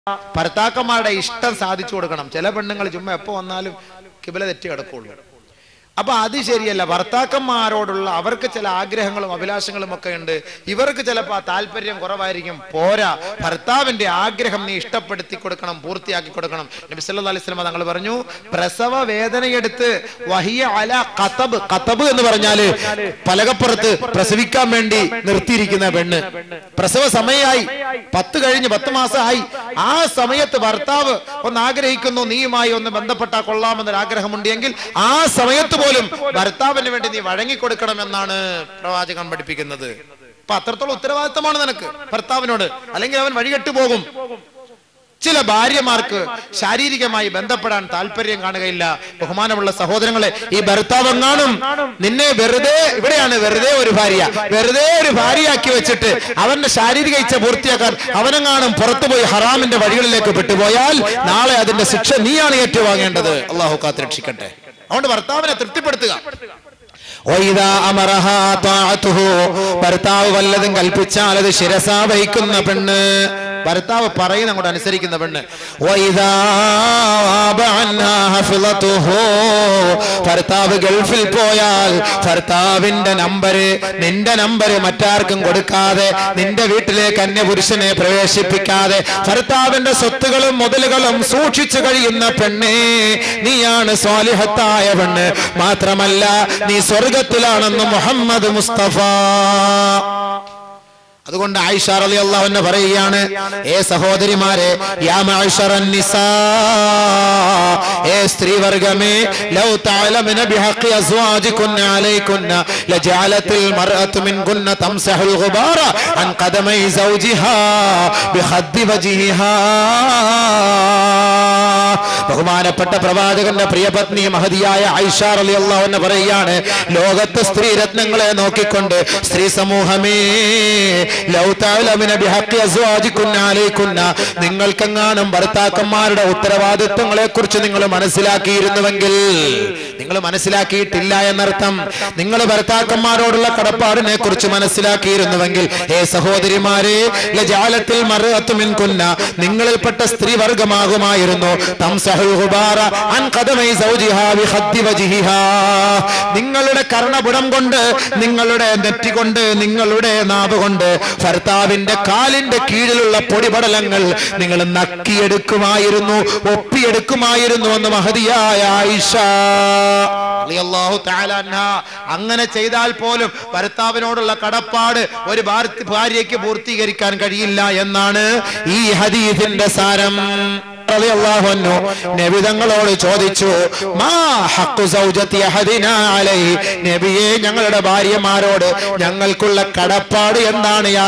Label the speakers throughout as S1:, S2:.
S1: ഭർത്താക്കന്മാരുടെ ഇഷ്ടം സാധിച്ചു കൊടുക്കണം ചില പെണ്ണുങ്ങൾ ചുമ്മാ എപ്പോ വന്നാലും കിബില തെറ്റി കിടക്കുള്ളൂ അപ്പൊ അത് ശരിയല്ല ഭർത്താക്കന്മാരോടുള്ള അവർക്ക് ചില ആഗ്രഹങ്ങളും അഭിലാഷങ്ങളും ഒക്കെ ഉണ്ട് ഇവർക്ക് ചിലപ്പോൾ ആ താല്പര്യം കുറവായിരിക്കും പോരാ ഭർത്താവിന്റെ ആഗ്രഹം നീ ഇഷ്ടപ്പെടുത്തി കൊടുക്കണം പൂർത്തിയാക്കി കൊടുക്കണം നബി സല്ലല്ലാഹു അലൈഹി വസല്ലം തങ്ങൾ പറഞ്ഞു പ്രസവ വേദനയെടുത്ത് വഹിയ അല കതബ് കതബ് എന്ന് പറഞ്ഞാല് പലകപ്പുറത്ത് പ്രസവിക്കാൻ വേണ്ടി നിർത്തിയിരിക്കുന്ന പെണ്ണ് പ്രസവ സമയമായി പത്ത് കഴിഞ്ഞ് പത്ത് മാസമായി ആ സമയത്ത് ഭർത്താവ് ഒന്ന് ആഗ്രഹിക്കുന്നു നീയുമായി ഒന്ന് ബന്ധപ്പെട്ടാൽ കൊള്ളാമെന്നൊരു ആഗ്രഹമുണ്ടെങ്കിൽ ആ സമയത്ത് പോലും ഭർത്താവിന് വേണ്ടി നീ വഴങ്ങിക്കൊടുക്കണമെന്നാണ് പ്രവാചകൻ പഠിപ്പിക്കുന്നത് അപ്പൊ അത്രത്തോളം ഉത്തരവാദിത്തമാണ് നിനക്ക് ഭർത്താവിനോട് അല്ലെങ്കിൽ അവൻ വഴികെട്ടു പോകും ചില ഭാര്യമാർക്ക് ശാരീരികമായി ബന്ധപ്പെടാൻ താല്പര്യം കാണുകയില്ല ബഹുമാനമുള്ള സഹോദരങ്ങളെ ഈ ഭർത്താവെങ്ങാനും നിന്നെ വെറുതെ ഇവിടെയാണ് വെറുതെ ഒരു ഭാര്യ വെറുതെ ഒരു ഭാര്യയാക്കി വെച്ചിട്ട് അവന്റെ ശാരീരിക ഇച്ഛ പൂർത്തിയാക്കാൻ അവനെങ്ങാനും പുറത്തുപോയി ഹറാമിന്റെ വഴികളിലേക്ക് പെട്ടുപോയാൽ നാളെ അതിന്റെ ശിക്ഷ നീയാണ് ഏറ്റുവാങ്ങേണ്ടത് അള്ളാഹു കാത്തുരക്ഷിക്കട്ടെ അതുകൊണ്ട് ഭർത്താവിനെ തൃപ്തിപ്പെടുത്തുക വൈദാ അമറഹാ താഅതുഹു. ഭർത്താവ് വല്ലതും കൽപ്പിച്ചാൽ അത് ശിരസാ വഹിക്കുന്ന പെണ്ണ് ഭർത്താവ് പറയുന്ന അങ്ങോട്ട് അനുസരിക്കുന്ന പെണ്ണ് വൈദാ ആബ അൻഹാ ഹഫിളതുഹു. ഭർത്താവ് ഗൾഫിൽ പോയാൽ ഭർത്താവിന്റെ നമ്പര് നിന്റെ നമ്പര് മറ്റാർക്കും കൊടുക്കാതെ നിന്റെ വീട്ടിലേക്ക് അന്യപുരുഷനെ പ്രവേശിപ്പിക്കാതെ ഭർത്താവിന്റെ സ്വത്തുകളും മുതലുകളും സൂക്ഷിച്ചു കഴിയുന്ന പെണ്ണേ നീയാണ് സ്വാലിഹത്തായ പെണ്ണ് മാത്രമല്ല നീ സ്വർഗത്തിലാണെന്ന് മുഹമ്മദ് മുസ്തഫ അതുകൊണ്ട് ആയിഷ റളിയല്ലാഹു അൻഹ പറയുകയാണ് ഏ സഹോദരിമാരെ യാ മഅ്ശറൻ നിസാ ഏ സ്ത്രീവർഗമേ ലൗ തഅലമന ബിഹഖി അസ്വാജികുന്ന അലൈകുന്ന ലജഅലത്തിൽ മർഅതു മിൻകുന്ന തംസഹുൽ ഗുബാറ അൻ ഖദമൈ സൗജിഹാ ബിഖദ്ദി വജ്ഹിഹാ ബഹുമാനപ്പെട്ട പ്രവാചകന്റെ പ്രിയപത്നി മഹതിയായ ഐഷ റളിയല്ലാഹു അൻഹ പറയുകയാണ് ലോകത്തെ സ്ത്രീ രത്നങ്ങളെ നോക്കിക്കൊണ്ട് സ്ത്രീ സമൂഹമേ ലൗ തഅലമന ബിഹഖി അസ്വാജികുന്ന അലൈകുന്ന നിങ്ങൾക്കെങ്ങാനും ഭർത്താക്കന്മാരുടെ ഉത്തരവാദിത്വങ്ങളെ കുറിച്ച് നിങ്ങൾ മനസ്സിലാക്കിയിരുന്നുവെങ്കിൽ നിങ്ങൾ മനസ്സിലാക്കിയിട്ടില്ല എന്നർത്ഥം നിങ്ങൾ ഭർത്താക്കന്മാരോടുള്ള കടപ്പാടിനെ കുറിച്ച് മനസ്സിലാക്കിയിരുന്നുവെങ്കിൽ ഏ സഹോദരിമാരെ ലജാലത്തിൽ മറുഅത്തുമിൻ കുന്ന നിങ്ങളിൽപ്പെട്ട സ്ത്രീ വർഗമാകുമായിരുന്നു തംസഹുൽ ഗുബാറ അൻ ഖദമൈ സൗജിഹാ ബിഖദ്ദി വജ്ഹിഹാ നിങ്ങളുടെ കർണപുടം കൊണ്ട് നിങ്ങളുടെ നെറ്റി കൊണ്ട് നിങ്ങളുടെ നാവ് കൊണ്ട് ഭർത്താവിന്റെ കാലിന്റെ കീഴിലുള്ള പൊടിപടലങ്ങൾ നിങ്ങൾ നക്കിയെടുക്കുമായിരുന്നു ഒപ്പിയെടുക്കുമായിരുന്നു എന്ന് മഹതിയായ ആയിഷ റളിയല്ലാഹു തആല അൻഹാ. അങ്ങനെ ചെയ്താൽ പോലും ഭർത്താവിനോടുള്ള കടപ്പാട് ഒരു ഭാര്യ- ഭാര്യയ്ക്ക് പൂർത്തീകരിക്കാൻ കഴിയില്ല എന്നാണ് ഈ ഹദീസിന്റെ സാരം റളിയല്ലാഹു അൻഹു നബിതങ്ങളോട് ചോദിച്ചു മാ ഹഖ്ഖു സൗജത്തി അഹദിനാ അലൈഹി നബിയെ ഞങ്ങളുടെ ഭാര്യമാരോട് ഞങ്ങൾക്കുള്ള കടപ്പാട് എന്താണ് യാ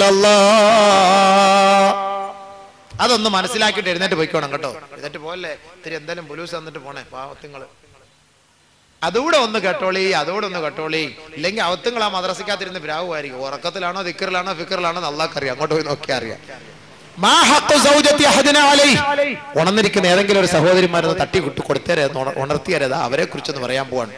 S1: റസൂലല്ലാഹ് അതൊന്ന് മനസ്സിലാക്കിയിട്ട് എഴുന്നേറ്റ് പോയിക്കോണം കേട്ടോ എഴുന്നേറ്റ് പോലെ ഇത്തിരി എന്തായാലും പുലൂസ് തന്നിട്ട് പോണേ പാവത്തുങ്ങള് അതുകൂടെ ഒന്ന് കേട്ടോളി അതുകൂടെ ഒന്ന് കേട്ടോളി ഇല്ലെങ്കിൽ അവത്തുങ്ങൾ ആ മദ്രസക്കകത്തിരുന്ന് ഭ്രാവുമായിരിക്കും ഉറക്കത്തിലാണോ ദിക്കറിലാണോ ഫിക്കറിലാണോ നല്ലാക്കറിയാം അങ്ങോട്ട് പോയി നോക്കിയാൽ അറിയാം മാ ഹഖ്ഖു സൗജത്തി അഹദിനാ അലൈഹി. ഉണർന്നിരിക്കുന്ന ഏതെങ്കിലും ഒരു സഹോദരിമാരൊന്ന് തട്ടി വിട്ടു കൊടുത്തേരെ ഒന്ന് ഉണ- ഉണർത്തിയാരേതാ അവരെ കുറിച്ചൊന്ന് പറയാൻ പോവാണ്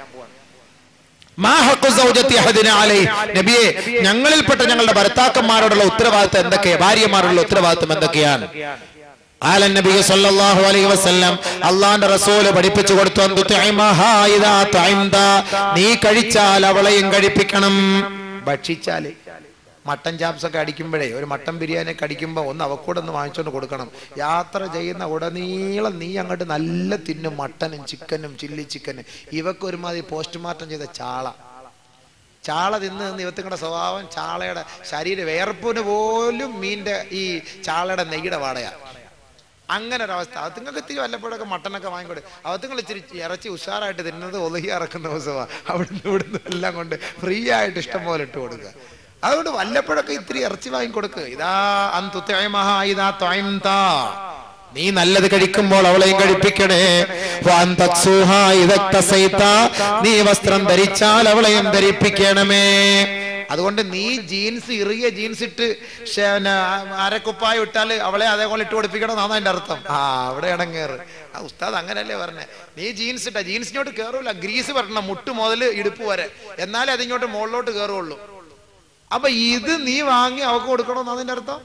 S1: മാ ഹഖ്ഖു സൗജത്തി അഹദിനാ അലൈഹി. നബിയെ ഞങ്ങളിൽപ്പെട്ട ഞങ്ങളുടെ ഭർത്താക്കന്മാരോടുള്ള ഉത്തരവാദിത്തം എന്തൊക്കെയാ ഭാര്യമാരോടുള്ള ഉത്തരവാദിത്തം എന്തൊക്കെയാണ് ആല നബി സല്ലല്ലാഹു അലൈഹി വസല്ലം അള്ളാന്റെ റസൂല് പഠിപ്പിച്ചു കൊടുത്തു അന്തു തുഇമഹാ ഇദാ തുഇംത. നീ കഴിച്ചാൽ അവളെയും കഴിപ്പിക്കണം ഭക്ഷിച്ചാല് മട്ടൻ ചാപ്സ് ഒക്കെ അടിക്കുമ്പോഴേ ഒരു മട്ടൻ ബിരിയാണി ഒക്കെ അടിക്കുമ്പോൾ ഒന്ന് അവക്കൂടെ ഒന്ന് വാങ്ങിച്ചോണ്ട് കൊടുക്കണം യാത്ര ചെയ്യുന്ന ഉടനീളം നീ അങ്ങോട്ട് നല്ല തിന്നും മട്ടനും ചിക്കനും ചില്ലി ചിക്കനും ഇവക്ക് ഒരുമാതിരി പോസ്റ്റ്മോർട്ടം ചെയ്ത ചാള ചാള തിന്ന് നിന്ന് ഇവത്തുങ്ങളുടെ സ്വഭാവം ചാളയുടെ ശരീര വേർപ്പിന് പോലും മീൻ്റെ ഈ ചാളയുടെ നെയ്യുടെ വാടയാണ് അങ്ങനെ ഒരവസ്ഥ അതുങ്ങൾക്ക് ഇത്തിരി വല്ലപ്പോഴൊക്കെ മട്ടനൊക്കെ വാങ്ങിക്കൊടു അവത്തുങ്ങൾ ഇച്ചിരി ഇറച്ചി ഉഷാറായിട്ട് തിന്നുന്നത് ഒതുകി ഇറക്കുന്ന ദിവസമാണ് അവിടുന്ന് ഇവിടുന്ന് എല്ലാം കൊണ്ട് ഫ്രീ ആയിട്ട് ഇഷ്ടം പോലെ ഇട്ട് കൊടുക്കുക അതുകൊണ്ട് വല്ലപ്പോഴൊക്കെ ഇത്തിരി ഇറച്ചി വാങ്ങിക്കൊടുക്കുക ഇതാ അന്തുത്തേമഹ ഇതാ ത്വയംതാ നീ നല്ലത് കഴിക്കുമ്പോൾ അവളെയും കഴിപ്പിക്കണേ വാൻ തത്സൂഹ ഇതക്തസൈത്ത. നീ വസ്ത്രം ധരിച്ചാൽ അവളെയും ധരിപ്പിക്കണമേ അതുകൊണ്ട് നീ ജീൻസ് ഇറുകിയ ജീൻസ് ഇട്ട് ഷേ- പിന്നെ അരക്കുപ്പായ ഇട്ടാൽ അവളെ അതേപോലെ ഇട്ട് കൊടുപ്പിക്കണം എന്നാണ് അതിന്റെ അർത്ഥം ആ അവിടെ ഇടങ്ങേറ് ആ ഉസ്താദ് അങ്ങനല്ലേ പറഞ്ഞേ നീ ജീൻസ് ഇട്ട ജീൻസിനോട്ട് കയറൂല ഗ്രീസ് വരണം മുട്ട് മുതൽ ഇടുപ്പ് വരെ എന്നാലേ അതിങ്ങോട്ട് മുകളിലോട്ട് കയറുള്ളൂ അപ്പൊ ഇത് നീ വാങ്ങി അവക്ക് കൊടുക്കണമെന്ന് അതിന്റെ അർത്ഥം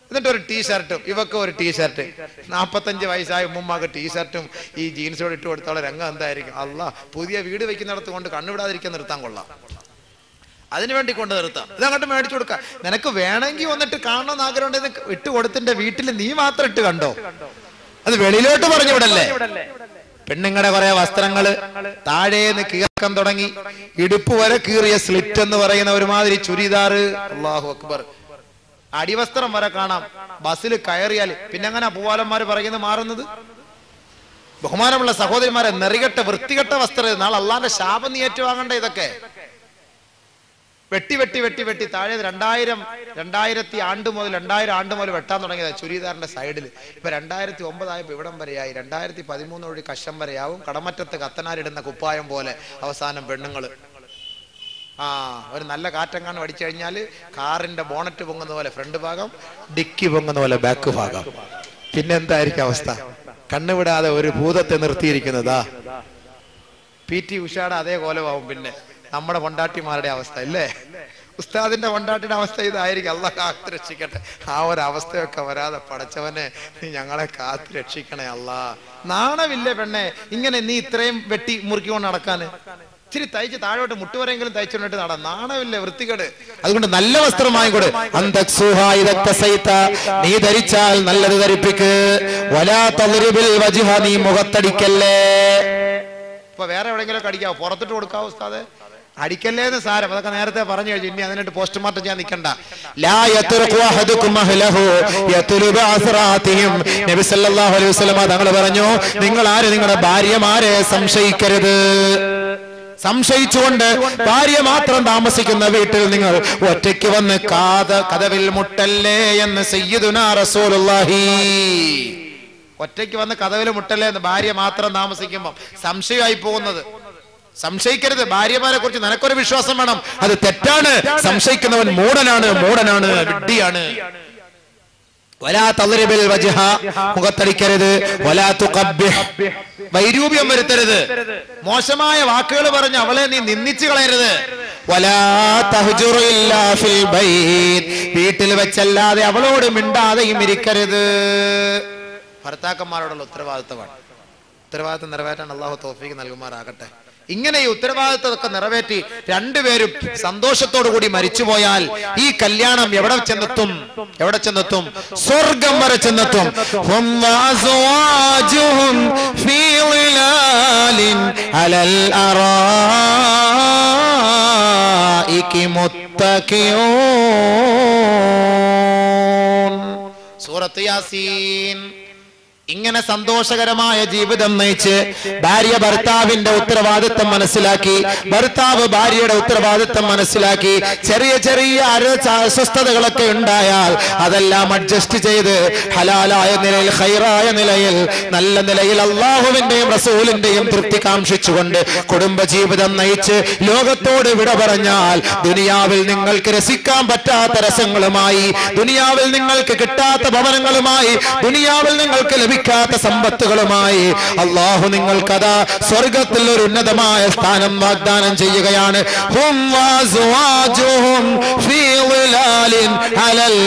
S1: എന്നിട്ട് ഒരു ടീഷർട്ടും ഇവക്ക് ഒരു ടീഷർട്ട് നാപ്പത്തഞ്ച് വയസ്സായ ഉമ്മുമ്മാക്ക് ടീഷർട്ടും ഈ ജീൻസോട് ഇട്ട് കൊടുത്തോളം രംഗം എന്തായിരിക്കും അല്ല പുതിയ വീട് വെക്കുന്നിടത്ത് കൊണ്ട് കണ്ണുവിടാതിരിക്കാൻ നിർത്താൻ കൊള്ളാം അതിനു വേണ്ടി കൊണ്ട് നിർത്താം ഇത് അങ്ങോട്ട് മേടിച്ചു കൊടുക്കാം നിനക്ക് വേണമെങ്കിൽ വന്നിട്ട് കാണണമെന്ന് ആഗ്രഹം ഉണ്ടെങ്കിൽ ഇട്ട് കൊടുത്തിന്റെ വീട്ടിൽ നീ മാത്രം ഇട്ട് കണ്ടോ അത് വെളിയിലോട്ട് പറഞ്ഞു വിടല്ലേ പെണ്ണുങ്ങളുടെ കുറെ വസ്ത്രങ്ങള് താഴേന്ന് കീർക്കം തുടങ്ങി ഇടുപ്പ് വരെ കീറിയ സ്ലിറ്റ് എന്ന് പറയുന്ന ഒരുമാതിരി ചുരിദാറ് അള്ളാഹു അക്ബർ അടിവസ്ത്രം വരെ കാണാം ബസ്സിൽ കയറിയാൽ പിന്നെ അങ്ങനെ പൂവാലന്മാര് പറയുന്നത് മാറുന്നത് ബഹുമാനമുള്ള സഹോദരിമാരെ നെറികെട്ട വൃത്തികെട്ട വസ്ത്രം ഇത്. നാളെ അള്ളാന്റെ ശാപം നീ ഏറ്റുവാങ്ങണ്ട ഇതൊക്കെ വെട്ടി വെട്ടി വെട്ടി വെട്ടി താഴെ രണ്ടായിരം രണ്ടായിരത്തി ആണ്ട് മുതൽ രണ്ടായിരം ആണ്ട് മുതൽ വെട്ടാൻ തുടങ്ങിയത് ചുരിദാറിന്റെ സൈഡിൽ ഇപ്പൊ രണ്ടായിരത്തി ഒമ്പതായപ്പോ ഇവിടം വരെയായി രണ്ടായിരത്തി പതിമൂന്ന് വഴി കഷം വരെയാവും കടമറ്റത്ത് കത്തനാരിടുന്ന കുപ്പായം പോലെ അവസാനം പെണ്ണുങ്ങള് ആ ഒരു നല്ല കാറ്റെങ്ങാനും അടിച്ചു കഴിഞ്ഞാൽ കാറിന്റെ ബോണറ്റ് പൊങ്ങുന്ന പോലെ ഫ്രണ്ട് ഭാഗം ഡിക്കി പൊങ്ങുന്ന പോലെ ബാക്ക് ഭാഗം പിന്നെ എന്തായിരിക്കും അവസ്ഥ കണ്ണുവിടാതെ ഒരു ഭൂതത്തെ നിർത്തിയിരിക്കുന്നതാ പി ടി ഉഷയുടെ അതേ കോലമാവും പിന്നെ നമ്മുടെ പൊണ്ടാട്ടിമാരുടെ അവസ്ഥ ഇല്ലേ ഉസ്താദിന്റെ പൊണ്ടാട്ടിയുടെ അവസ്ഥ ഇതായിരിക്കും അല്ല കാത്തു രക്ഷിക്കട്ടെ ആ ഒരു അവസ്ഥയൊക്കെ വരാതെ പടച്ചവനെ നീ ഞങ്ങളെ കാത്തു രക്ഷിക്കണേ അല്ല നാണമില്ലേ പെണ്ണെ ഇങ്ങനെ നീ ഇത്രയും വെട്ടി മുറുക്കിക്കൊണ്ട് നടക്കാന് ഇച്ചിരി തയ്ച്ച് താഴോട്ട് മുട്ടുവരെങ്കിലും തയ്ച്ചുകൊണ്ടിട്ട് നട നാണമില്ലേ വൃത്തികേട് അതുകൊണ്ട് നല്ല വസ്ത്രമായി കൂടെ നീ ധരിച്ചാൽ നല്ലത് ധരിപ്പിക്ക് വലാ തളരുബിൽ വജിഹ നീ മുഖത്തടിക്കല്ലേ ഇപ്പൊ വേറെ എവിടെയെങ്കിലും ഒക്കെ അടിക്കാവോ പുറത്തിട്ട് കൊടുക്കാവോ ഉസ്താദെ അടിക്കല്ലേന്ന് സാരം അതൊക്കെ നേരത്തെ പറഞ്ഞു കഴിഞ്ഞു ഇനി അതിനായിട്ട് പോസ്റ്റ്മോർട്ടം ചെയ്യാൻ നിൽക്കണ്ട ലാ യത്റുഖു അഹദുക്കും അഹ്ലഹു യത്ലുബു അസ്റാത്തിഹിം നബി സല്ലല്ലാഹു അലൈഹി വസല്ലം തങ്ങൾ പറഞ്ഞു നിങ്ങൾ ആര് നിങ്ങളുടെ ഭാര്യമാരെ സംശയിക്കരുത് സംശയിച്ചുകൊണ്ട് ഭാര്യ മാത്രം താമസിക്കുന്ന വീട്ടിൽ നിങ്ങൾ ഒറ്റയ്ക്ക് വന്ന് കാത കഥവിൽ മുട്ടല്ലേ എന്ന് സയ്യിദുനാ റസൂലുള്ളാഹി ഒറ്റയ്ക്ക് വന്ന് കഥവിൽ മുട്ടല്ലേ എന്ന് ഭാര്യ മാത്രം താമസിക്കുമ്പോൾ സംശയമായി പോകുന്നത് സംശയിക്കരുത് ഭാര്യമാരെ കുറിച്ച് നിനക്കൊരു വിശ്വാസം വേണം അത് തെറ്റാണ് സംശയിക്കുന്നവൻ മൂടനാണ് മൂടനാണ് വിഡ്ഢിയാണ് വലാ തളരിബിൽ വജ്ഹ മുഖത്തടിക്കരുത് വലാ തുഖബ്ബിഹ് വൈരൂപ്യം വരുത്തരുത് മോശമായ വാക്കുകൾ പറഞ്ഞ് അവളെ നീ നിന്ദിച്ചു കളയരുത് വലാ തഹ്ജുറു ഇല്ലാ ഫിൽ ബൈത്ത് വീട്ടിൽ വെച്ചല്ലാതെ അവളോട് മിണ്ടാതെയും ഇരിക്കരുത് ഭർത്താക്കന്മാരോടുള്ള ഉത്തരവാദിത്തമാണ് ഉത്തരവാദിത്തം നിറവേറ്റാൻ അള്ളാഹു തോഫീക്ക് നൽകുമാറാകട്ടെ ഇങ്ങനെ ഈ ഉത്തരവാദിത്തമൊക്കെ നിറവേറ്റി രണ്ടുപേരും സന്തോഷത്തോടു കൂടി മരിച്ചുപോയാൽ ഈ കല്യാണം എവിടെ ചെന്നെത്തും എവിടെ ചെന്നെത്തും സ്വർഗം വരെ ചെന്നെത്തും ഹും വഅസ്വാജുഹും ഫീ ളിലാലിൻ അലൽ അറായികി മുത്തഖിയൂൻ സൂറത്ത് യാസീൻ ഇങ്ങനെ സന്തോഷകരമായ ജീവിതം നയിച്ച് ഭാര്യ ഭർത്താവിന്റെ ഉത്തരവാദിത്തം മനസ്സിലാക്കി ഭർത്താവ് ഭാര്യയുടെ ഉത്തരവാദിത്തം മനസ്സിലാക്കി ചെറിയ ചെറിയ അര- അസ്വസ്ഥതകളൊക്കെ ഉണ്ടായാൽ അതെല്ലാം അഡ്ജസ്റ്റ് ചെയ്ത് ഹലാലായ നിലയിൽ ഹൈറായ നിലയിൽ നല്ല നിലയിൽ അള്ളാഹുവിന്റെയും റസൂലിന്റെയും തൃപ്തി കാംക്ഷിച്ചുകൊണ്ട് കുടുംബജീവിതം നയിച്ച് ലോകത്തോട് വിട പറഞ്ഞാൽ ദുനിയാവിൽ നിങ്ങൾക്ക് രസിക്കാൻ പറ്റാത്ത രസങ്ങളുമായി ദുനിയാവിൽ നിങ്ങൾക്ക് കിട്ടാത്ത ഭവനങ്ങളുമായി ദുനിയാവിൽ നിങ്ങൾക്ക് ലഭിക്കാത്ത സമ്പത്തുകളുമായി അള്ളാഹു നിങ്ങൾക്കതാ സ്വർഗത്തിൽ ഒരു ഉന്നതമായ സ്ഥാനം വാഗ്ദാനം ചെയ്യുകയാണ് ഹും വഅസ്വാജുഹും ഫീ ളിലാലിൻ അലൽ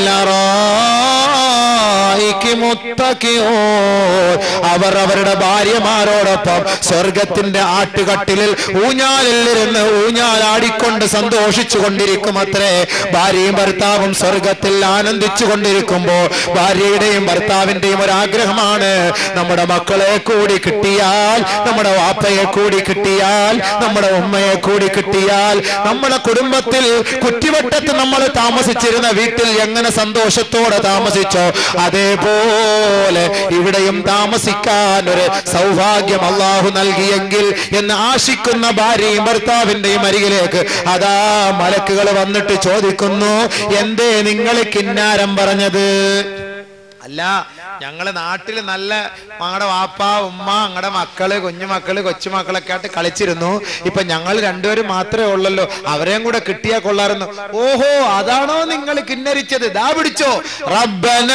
S1: അറായികി മുത്തഖിഊൻ. അവർ അവരുടെ ഭാര്യമാരോടൊപ്പം സ്വർഗത്തിന്റെ ആട്ടുകട്ടിലിൽ ഊഞ്ഞാലിൽ ഇരുന്ന് ഊഞ്ഞാലാടിക്കൊണ്ട് സന്തോഷിച്ചു കൊണ്ടിരിക്കും അത്രേ ഭാര്യയും ഭർത്താവും സ്വർഗത്തിൽ ആനന്ദിച്ചു കൊണ്ടിരിക്കുമ്പോ ഭാര്യയുടെയും ഭർത്താവിന്റെയും ഒരു ആഗ്രഹമാണ് നമ്മുടെ മക്കളെ കൂടി കിട്ടിയാൽ നമ്മുടെ വാപ്പയെ കൂടി കിട്ടിയാൽ നമ്മുടെ ഉമ്മയെ കൂടി കിട്ടിയാൽ നമ്മുടെ കുടുംബത്തിൽ കുറ്റിവട്ടത്ത് നമ്മൾ താമസിച്ചിരുന്ന വീട്ടിൽ എങ്ങനെ സന്തോഷത്തോടെ താമസിച്ചോ അതേപോലെ ഇവിടെയും താമസിക്കാൻ ഒരു സൗഭാഗ്യം അള്ളാഹു നൽകിയെങ്കിൽ എന്ന് ആശിക്കുന്ന ഭാര്യയും ഭർത്താവിന്റെയും അരികിലേക്ക് അതാ മലക്കുകൾ വന്നിട്ട് ചോദിക്കുന്നു എന്തേ നിങ്ങൾ കിന്നാരം പറഞ്ഞത് അല്ല ഞങ്ങള് നാട്ടില് നല്ല ഞങ്ങളുടെ വാപ്പ ഉമ്മ ഞങ്ങളുടെ മക്കള് കുഞ്ഞുമക്കള് കൊച്ചുമക്കളൊക്കെ ആയിട്ട് കളിച്ചിരുന്നു ഇപ്പൊ ഞങ്ങൾ രണ്ടുപേരും മാത്രമേ ഉള്ളല്ലോ അവരെയും കൂടെ കിട്ടിയാ കൊള്ളായിരുന്നു ഓഹോ അതാണോ നിങ്ങൾ കിന്നരിച്ചത് ദാ പിടിച്ചോ റബ്ബന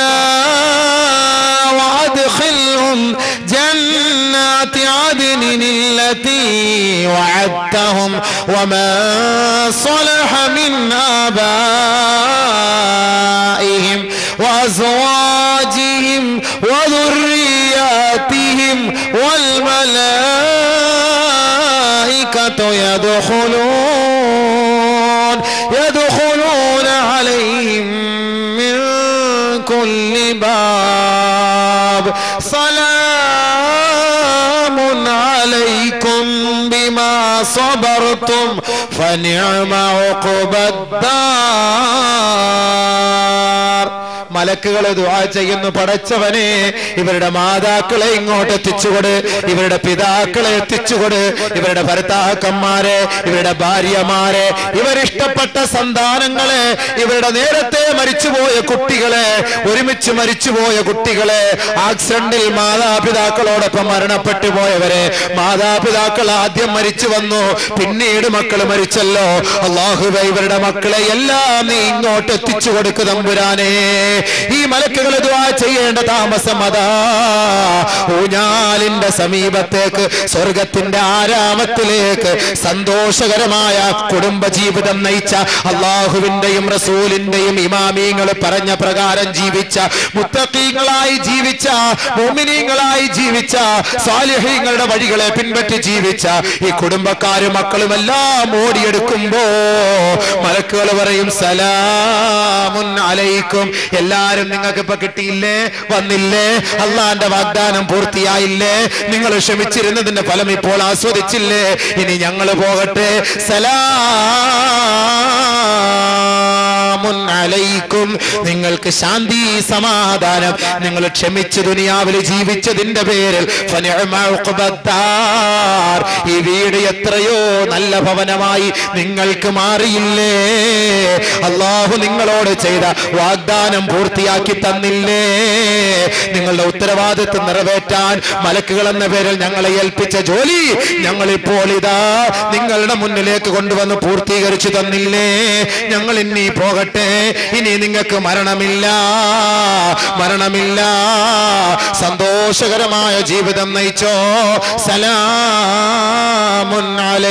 S1: وادخلهم جنات عدن التي وعدتهم ومن صلح من آبائهم
S2: وأزواجهم وذرياتهم والملائكة يدخلون يدخلون عليهم من كل باب سلام عليكم بما صبرتم فنعم عقبى الدار മലക്കുകളെ ദുആ ചെയ്യുന്നു പടച്ചവനെ ഇവരുടെ മാതാക്കളെ ഇങ്ങോട്ട് എത്തിച്ചുകൊട് ഇവരുടെ പിതാക്കളെ എത്തിച്ചുകൊട് ഇവരുടെ ഭർത്താക്കന്മാരെ ഇവരുടെ ഭാര്യമാരെ ഇവരിഷ്ടപ്പെട്ട സന്താനങ്ങളെ ഇവരുടെ നേരത്തെ മരിച്ചുപോയ കുട്ടികളെ ഒരുമിച്ച് മരിച്ചുപോയ കുട്ടികളെ ആക്സിഡന്റിൽ മാതാപിതാക്കളോടൊപ്പം മരണപ്പെട്ടു പോയവരെ മാതാപിതാക്കൾ ആദ്യം മരിച്ചു വന്നു പിന്നീട് മക്കൾ മരിച്ചല്ലോ അള്ളാഹുബ ഇവരുടെ മക്കളെ എല്ലാം നീ ഇങ്ങോട്ട് എത്തിച്ചു കൊടുക്കു തമ്പുരാനേ ഈ മലക്കുകൾ ദുആ ചെയ്യേണ്ട താമസം അതാ ഊഞ്ഞാലിന്റെ സമീപത്തേക്ക് സ്വർഗത്തിന്റെ ആരാമത്തിലേക്ക് സന്തോഷകരമായ കുടുംബജീവിതം നയിച്ച അള്ളാഹുവിന്റെയും റസൂലിന്റെയും ഇമാമീങ്ങൾ പറഞ്ഞ പ്രകാരം ജീവിച്ച മുത്തഖീങ്ങളായി ജീവിച്ച മോമിനീങ്ങളായി ജീവിച്ച സാലിഹീങ്ങളുടെ വഴികളെ പിൻപറ്റി ജീവിച്ച ഈ കുടുംബക്കാരും മക്കളും എല്ലാം ഓടിയെടുക്കുമ്പോ മലക്കുകൾ പറയും സലാമുൻ അലൈക്കും എല്ലാരും നിങ്ങൾക്ക് ഇപ്പൊ കിട്ടിയില്ലേ വന്നില്ലേ അള്ളാന്റെ വാഗ്ദാനം പൂർത്തിയായില്ലേ നിങ്ങൾ ക്ഷമിച്ചിരുന്നതിന്റെ ഫലം ഇപ്പോൾ ആസ്വദിച്ചില്ലേ ഇനി ഞങ്ങൾ പോകട്ടെ സലാമുൻ അലൈക്കും നിങ്ങൾക്ക് ശാന്തി സമാധാനം നിങ്ങൾ ക്ഷമിച്ച് ദുനിയാവിൽ ജീവിച്ചതിന്റെ പേരിൽ ഫനിഅമ ഉഖ്ബദ്ദാർ. ഈ വീട് എത്രയോ നല്ല ഭവനമായി നിങ്ങൾക്ക് മാറിയില്ലേ അള്ളാഹു നിങ്ങളോട് ചെയ്ത വാഗ്ദാനം പൂർത്തിയാക്കി തന്നില്ലേ നിങ്ങളുടെ ഉത്തരവാദിത്വം നിറവേറ്റാൻ മലക്കുകൾ എന്ന പേരിൽ ഞങ്ങളെ ഏൽപ്പിച്ച ജോലി ഞങ്ങൾ ഇപ്പോൾ ഇതാ നിങ്ങളുടെ മുന്നിലേക്ക് കൊണ്ടുവന്ന് പൂർത്തീകരിച്ചു തന്നില്ലേ ഞങ്ങൾ ഇനി പോകട്ടെ ഇനി നിങ്ങൾക്ക് മരണമില്ല മരണമില്ല സന്തോഷകരമായ ജീവിതം നയിച്ചോ സലാമുൻ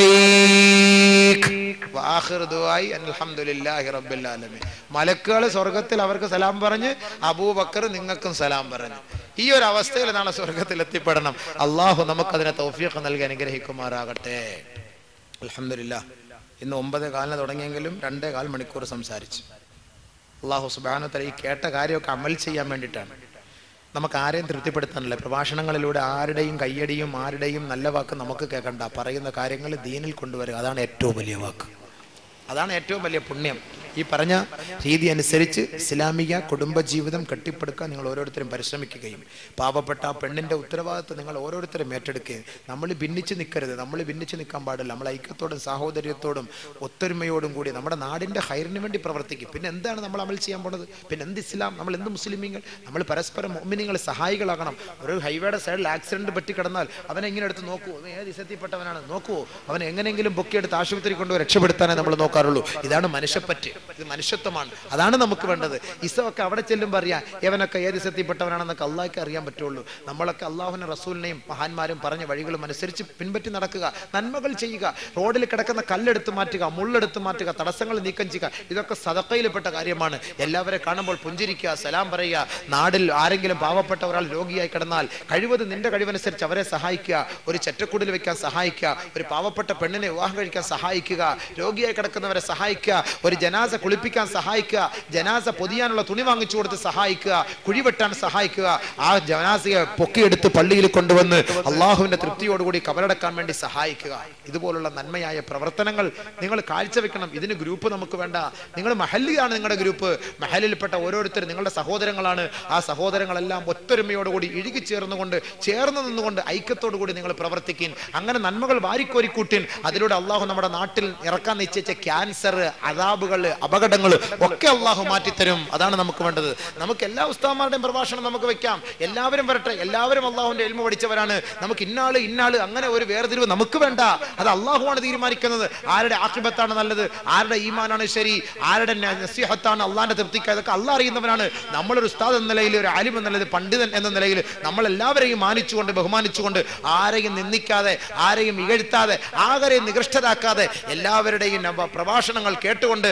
S2: അലൈക്
S1: വാഹിർ ദുആയി അൽഹംദുലില്ലാഹി റബ്ബിൽ ആലമീൻ മലക്കുകൾ സ്വർഗത്തിൽ അവർക്ക് സലാം പറഞ്ഞ് അബൂബക്കർ നിങ്ങൾക്കും സലാം പറഞ്ഞു ഈ ഒരു അവസ്ഥയിൽ നാളെ സ്വർഗത്തിൽ എത്തിപ്പെടണം അള്ളാഹു നമുക്കതിനെ തൗഫീഖ് നൽകി അനുഗ്രഹിക്കുമാറാകട്ടെ അൽഹംദുലില്ലാ ഇന്ന് ഒമ്പത് കാലിന് തുടങ്ങിയെങ്കിലും രണ്ടേ കാൽ മണിക്കൂർ സംസാരിച്ചു അള്ളാഹു സുബാനത്തല ഈ കേട്ട കാര്യമൊക്കെ അമൽ ചെയ്യാൻ വേണ്ടിയിട്ടാണ് നമുക്ക് ആരെയും തൃപ്തിപ്പെടുത്താനല്ല പ്രഭാഷണങ്ങളിലൂടെ ആരുടെയും കയ്യടിയും ആരുടെയും നല്ല വാക്ക് നമുക്ക് കേൾക്കണ്ട പറയുന്ന കാര്യങ്ങൾ ദീനിൽ കൊണ്ടുവരിക അതാണ് ഏറ്റവും വലിയ വാക്ക് അതാണ് ഏറ്റവും വലിയ പുണ്യം ഈ പറഞ്ഞ രീതി അനുസരിച്ച് ഇസ്ലാമിക കുടുംബജീവിതം കെട്ടിപ്പടുക്കാൻ നിങ്ങൾ ഓരോരുത്തരും പരിശ്രമിക്കുകയും പാവപ്പെട്ട ആ പെണ്ണിന്റെ ഉത്തരവാദിത്വം നിങ്ങൾ ഓരോരുത്തരും ഏറ്റെടുക്കുകയും നമ്മൾ ഭിന്നിച്ച് നിൽക്കരുത് നമ്മൾ ഭിന്നിച്ച് നിൽക്കാൻ പാടില്ല നമ്മൾ ഐക്യത്തോടും സാഹോദര്യത്തോടും ഒത്തൊരുമയോടും കൂടി നമ്മുടെ നാടിന്റെ ഹൈറിന് വേണ്ടി പ്രവർത്തിക്കും പിന്നെ എന്താണ് നമ്മൾ അമൽ ചെയ്യാൻ പോണത് പിന്നെ എന്ത് ഇസ്ലാം നമ്മൾ എന്ത് മുസ്ലിമീങ്ങൾ നമ്മൾ പരസ്പരം മോമിനിങ്ങൾ സഹായികളാകണം ഒരു ഹൈവേയുടെ സൈഡിൽ ആക്സിഡന്റ് പറ്റി കിടന്നാൽ അവനെ ഇങ്ങനെ എടുത്ത് നോക്കൂ അവൻ ഏത് ഇസത്തിൽപ്പെട്ടവനാണ് നോക്കൂ അവൻ എങ്ങനെയെങ്കിലും പൊക്കിയെടുത്ത് ആശുപത്രി കൊണ്ട് രക്ഷപ്പെടുത്താനേ നമ്മൾ നോക്കാറുള്ളൂ ഇതാണ് മനുഷ്യപ്പറ്റ് ഇത് മനുഷ്യത്വമാണ് അതാണ് നമുക്ക് വേണ്ടത് ഇസമൊക്കെ അവിടെ ചെല്ലുമ്പോൾ അറിയാം ഇവനൊക്കെ ഏത് ഇസത്തിൽപ്പെട്ടവനാണെന്നൊക്കെ അള്ളാഹ്ക്ക് അറിയാൻ പറ്റുള്ളൂ നമ്മളൊക്കെ അള്ളാഹുവിനെ റസൂലിനെയും മഹാന്മാരും പറഞ്ഞ വഴികളും അനുസരിച്ച് പിൻപറ്റി നടക്കുക നന്മകൾ ചെയ്യുക റോഡിൽ കിടക്കുന്ന കല്ലെടുത്ത് മാറ്റുക മുള്ളെടുത്ത് മാറ്റുക തടസ്സങ്ങൾ നീക്കം ചെയ്യുക ഇതൊക്കെ സദക്കയിൽപ്പെട്ട കാര്യമാണ് എല്ലാവരെ കാണുമ്പോൾ പുഞ്ചിരിക്കുക സലാം പറയുക നാടിൽ ആരെങ്കിലും പാവപ്പെട്ട ഒരാൾ രോഗിയായി കിടന്നാൽ കഴിവത് നിന്റെ കഴിവനുസരിച്ച് അവരെ സഹായിക്കുക ഒരു ചെറ്റക്കൂടിൽ വെക്കാൻ സഹായിക്കുക ഒരു പാവപ്പെട്ട പെണ്ണിനെ വിവാഹം കഴിക്കാൻ സഹായിക്കുക രോഗിയായി കിടക്കുന്നവരെ സഹായിക്കുക ഒരു ജനാസ കുളിപ്പിക്കാൻ സഹായിക്കുക ജനാസ പൊതിയാനുള്ള തുണി വാങ്ങിച്ചു കൊടുത്ത് സഹായിക്കുക കുഴിവെട്ടാൻ സഹായിക്കുക ആ ജനാസയെ പൊക്കിയെടുത്ത് പള്ളിയിൽ കൊണ്ടുവന്ന് അള്ളാഹുവിന്റെ തൃപ്തിയോടുകൂടി കബറടക്കാൻ വേണ്ടി സഹായിക്കുക ഇതുപോലുള്ള നന്മയായ പ്രവർത്തനങ്ങൾ നിങ്ങൾ കാഴ്ചവെക്കണം ഇതിന് ഗ്രൂപ്പ് നമുക്ക് വേണ്ട നിങ്ങൾ മഹല്ലിയാണ് നിങ്ങളുടെ ഗ്രൂപ്പ് മഹലിൽപ്പെട്ട ഓരോരുത്തരും നിങ്ങളുടെ സഹോദരങ്ങളാണ് ആ സഹോദരങ്ങളെല്ലാം ഒത്തൊരുമയോടുകൂടി ഇഴുകി ചേർന്നുകൊണ്ട് ചേർന്ന് നിന്നുകൊണ്ട് ഐക്യത്തോടു കൂടി നിങ്ങൾ പ്രവർത്തിക്കും അങ്ങനെ നന്മകൾ വാരിക്കോരിക്കൂട്ടിൻ അതിലൂടെ അള്ളാഹു നമ്മുടെ നാട്ടിൽ ഇറക്കാൻ നിശ്ചയിച്ച ക്യാൻസർ അതാബുകൾ അപകടങ്ങൾ ഒക്കെ അള്ളാഹു മാറ്റിത്തരും അതാണ് നമുക്ക് വേണ്ടത് നമുക്ക് എല്ലാ ഉസ്താമാരുടെയും പ്രഭാഷണം നമുക്ക് വെക്കാം എല്ലാവരും വരട്ടെ എല്ലാവരും അള്ളാഹുവിന്റെ എൽമ പഠിച്ചവരാണ് നമുക്ക് ഇന്നാള് ഇന്നാള് അങ്ങനെ ഒരു വേർതിരിവ് നമുക്ക് വേണ്ട അത് അള്ളാഹുവാണ് തീരുമാനിക്കുന്നത് ആരുടെ ആക്ഷിബത്താണ് നല്ലത് ആരുടെ ഈമാനാണ് ശരി ആരുടെ ന- നസീഹത്താണ് അള്ളാഹിന്റെ തൃപ്തിക്ക് അതൊക്കെ അള്ളാഹ് അറിയുന്നവനാണ് നമ്മളൊരു ഉസ്താദ് എന്ന നിലയിൽ ഒരു അലിം എന്ന നിലയിൽ പണ്ഡിതൻ എന്ന നിലയിൽ നമ്മളെല്ലാവരെയും മാനിച്ചുകൊണ്ട് ബഹുമാനിച്ചുകൊണ്ട് ആരെയും നിന്ദിക്കാതെ ആരെയും ഇകഴ്ത്താതെ ആരെയും നികൃഷ്ടരാക്കാതെ എല്ലാവരുടെയും നവ- പ്രഭാഷണങ്ങൾ കേട്ടുകൊണ്ട് നല്ല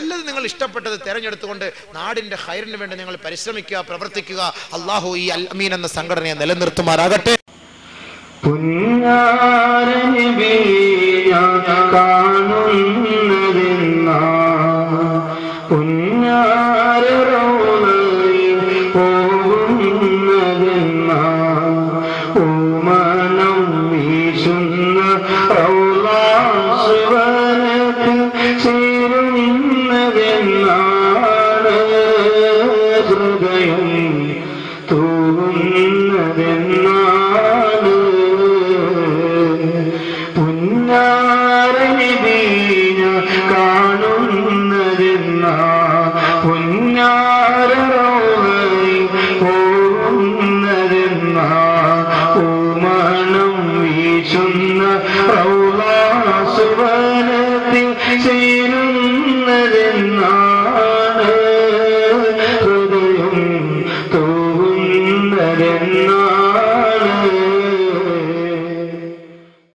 S1: നല്ലത് നിങ്ങൾ ഇഷ്ടപ്പെട്ടത് തെരഞ്ഞെടുത്തുകൊണ്ട് നാടിന്റെ ഹൈറിന് വേണ്ടി നിങ്ങൾ പരിശ്രമിക്കുക പ്രവർത്തിക്കുക അള്ളാഹു ഈ അൽ അമീൻ എന്ന സംഘടനയെ നിലനിർത്തുമാറാകട്ടെ
S3: പുഞ്ഞാരനിബിയ കാണുന്നതെന്നാ പുഞ്ഞാരറോളയിൽ പോകുന്നതെന്നാ ഓമനം വീശുന്ന റൗലാസുവനത്തിൽ ചേരുന്നതെന്നാണ് ഹൃദയം തൂങ്ങുന്നതെന്നാണ് പുന്നാരനിബീന കാണുന്നതെന്നാ പുന്നാരറോളയിൽ പോകുന്നതെന്നാ